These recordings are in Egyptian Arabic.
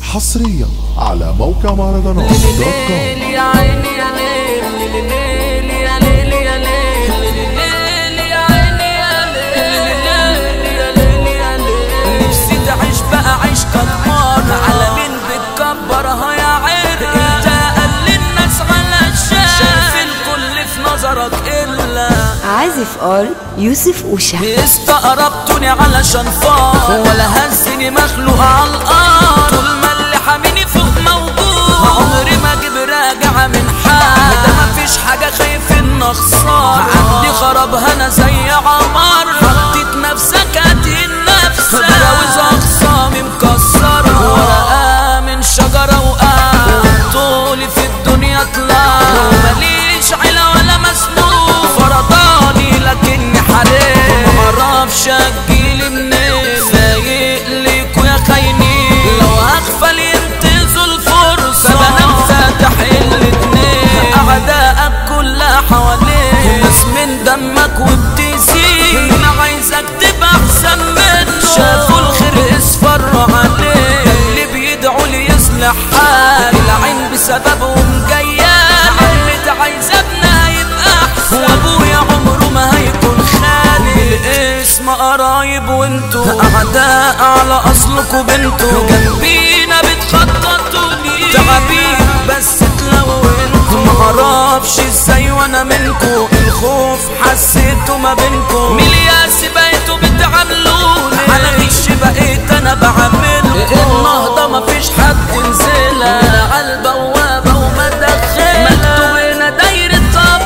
حصريا على موقع مهرجانات دوت كوم يا عيني يا ليل ليل يا ليل يا ليل ليل يا عيني يا ليل يا ليل يا ليل نفسي تعيش بقى عيش كالمار على مين بتكبرها يا عير انت اقل الناس على الشارع شايف الكل في نظرك الا عازف ار يوسف أوشا استقربتوني علشان فار ولا هزني مخلوق على الارض طول ما اللي حاميني فوق موجود عمري ما اجيب راجعه من حال ده مفيش حاجه خايف ان اخسر عندي خرابها انا زي عمر حطيت نفسك هتهين نفسك براوز اخصامي مكسره ورقه من شجره وقع طولي في الدنيا طلع ماليش عيله ولا مسنون فرضاني لكني حريم معرفش اجيلي منين سايق ليكوا يا خاينين لو هغفل ينتزوا الفرصة فانا فاتح الاتنين اعدائك كلها حواليك ناس من دمك وبتزيد انا عايزك تبقى احسن منه شافوا الخير اصفروا عليك اللي بيدعوا لي يصلح حال العين بسببهم جيال عمت عايزه ابنها يبقى احسن وابويا عمره ما هيكون خالي الاسم قرايب وانتو اعداء على اصلكوا بنتو جنبينا بتخططوا لي تعبين بس تلونتوا معرفش ازاي وانا منكو الخوف حسيته ما بينكو ملياس بقيتوا بتعاملوني على غش بقيت انا بعملكو النهضة مفيش حد نزلها على البوابة وما دخلها مكتوب هنا دايرة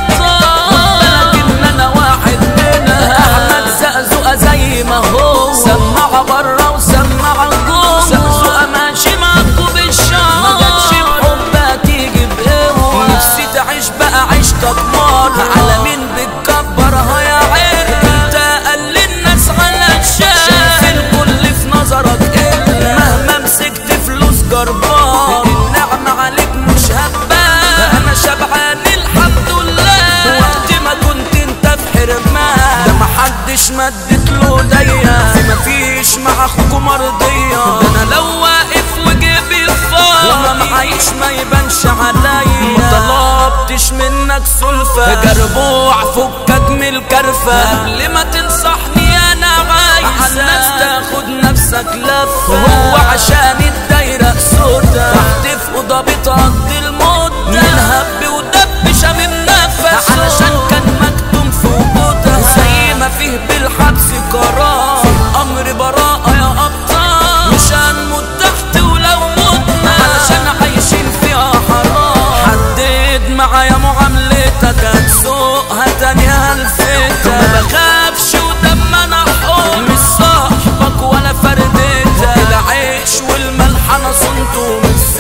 ابطال لكن انا واحد منها احمد زقزقة زي ما هو سمع بره وسمع جوه زقزقة ماشي معاكوا بالشهر ما جاتش بحبها تيجي بقوة نفسي تعيش بقى عيشتك مار على مين بتكبرها يا عين انت اقل الناس على الشارع شايف الكل في نظرك الا مهما مسكت فلوس جربان النعمة عليك مش هبان انا شبعان الحمد لله وقت ما كنت انت في حرمان ده محدش مدت له ايديا في مفيش مع اخوكوا مرضية ده انا لو واقف وجيبي فاضي وما معيش ما يبانش عليا ما طلبتش منك سلفة جربوع فكك من الكرفة قبل ما تنصحني انا عايز على الناس تاخد نفسك لفة هو عشان الدايرة سودا تحت في اوضة بتقضي المدة من هب ودب شامم نفس علشان كان مكتوم في وجودها زي ما فيه بالحبس قرار في امر براءة يا ابطال مش هنموت تحت ولو متنا علشان عايشين فيها حرام حدد معايا معاملتك هتسوقها تاني هلفتك ما بخافش ودم انا حر مش صاحبك ولا فردتك العيش والملح انا صنته مش